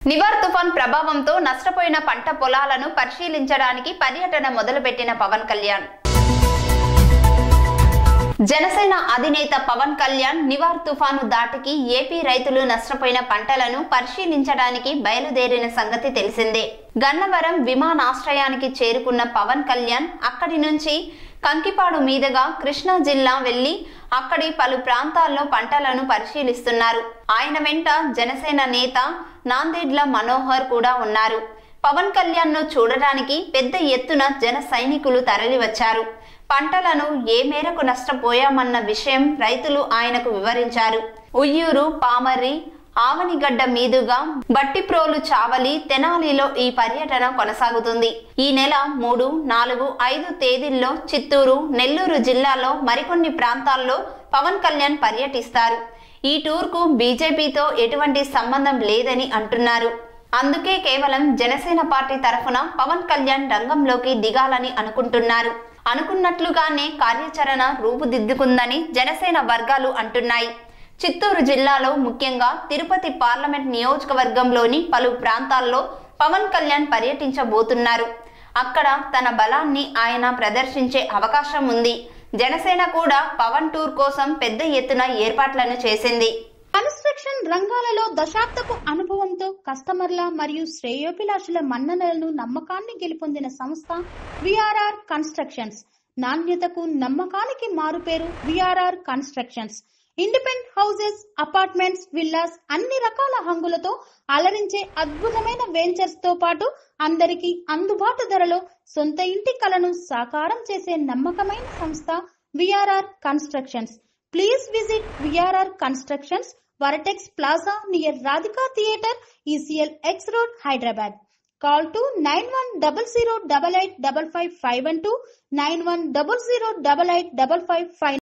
నివార్ తుఫాన్ ప్రభావంతో నష్టపోయిన పంట పొలాలను పరిశీలించడానికి పర్యటన మొదలుపెట్టిన పవన్ కళ్యాణ్ జనసేన అధినేత పవన్ కళ్యాణ్ నివార్ తుఫాను దాటికి ఏపీ రైతులు నష్టపోయిన పంటలను పరిశీలించడానికి బయలుదేరిన సంగతి తెలిసిందే గన్నవరం విమానాశ్రయానికి చేరుకున్న పవన్ కళ్యాణ్ అక్కడి నుంచి కంకిపాడు మీదుగా కృష్ణా జిల్లా వెళ్లి అక్కడి పలు ప్రాంతాల్లో పంటలను పరిశీలిస్తున్నారు ఆయన వెంట జనసేన నేత నాందేడ్ల మనోహర్ కూడా ఉన్నారు పవన్ కళ్యాణ్ ను చూడడానికి పెద్ద ఎత్తున జన సైనికులు తరలివచ్చారు పంటలను ఏ మేరకు నష్టపోయామన్న విషయం రైతులు ఆయనకు వివరించారు ఉయ్యూరు పామర్రి ఆవనిగడ్డ మీదుగా బట్టిప్రోలు చావలి తెనాలిలో ఈ పర్యటన కొనసాగుతుంది ఈ నెల మూడు నాలుగు ఐదు తేదీల్లో చిత్తూరు నెల్లూరు జిల్లాలో మరికొన్ని ప్రాంతాల్లో పవన్ కళ్యాణ్ పర్యటిస్తారు ఈ టూర్కు బీజేపీతో ఎటువంటి సంబంధం లేదని అంటున్నారు అందుకే కేవలం జనసేన పార్టీ తరఫున పవన్ కళ్యాణ్ రంగంలోకి దిగాలని అనుకుంటున్నారు అనుకున్నట్లుగానే కార్యాచరణ రూపుదిద్దుకుందని జనసేన వర్గాలు అంటున్నాయి చిత్తూరు జిల్లాలో ముఖ్యంగా తిరుపతి పార్లమెంట్ నియోజకవర్గంలోని పలు ప్రాంతాల్లో పవన్ కళ్యాణ్ పర్యటించబోతున్నారు అక్కడ తన బలాన్ని ఆయన ప్రదర్శించే అవకాశం ఉంది జనసేన కూడా పవన్ టూర్ కోసం పెద్ద ఎత్తున ఏర్పాట్లను చేసింది కన్స్ట్రక్షన్ రంగాలలో దశాబ్దపు అనుభవంతో కస్టమర్ల మరియు శ్రేయోభిలాషుల మన్ననలను నమ్మకాన్ని గెలుపొందిన సంస్థ విఆర్ఆర్ కన్స్ట్రక్షన్స్ నాణ్యతకు నమ్మకానికి మారుపేరు VRR constructions independent houses apartments villas అన్ని రకాల హంగులతో అలరించే అద్భుతమైన వెంచర్స్ తో పాటు అందరికీ అందుబాటు ధరలో సొంత ఇంటి కలను సాకారం చేసే నమ్మకమైన సంస్థ VRR constructions please visit VRR constructions Vertex plaza near Radhika theatre ECL X road Hyderabad call two nine one double zero double eight double five five one two nine one double zero double eight double five five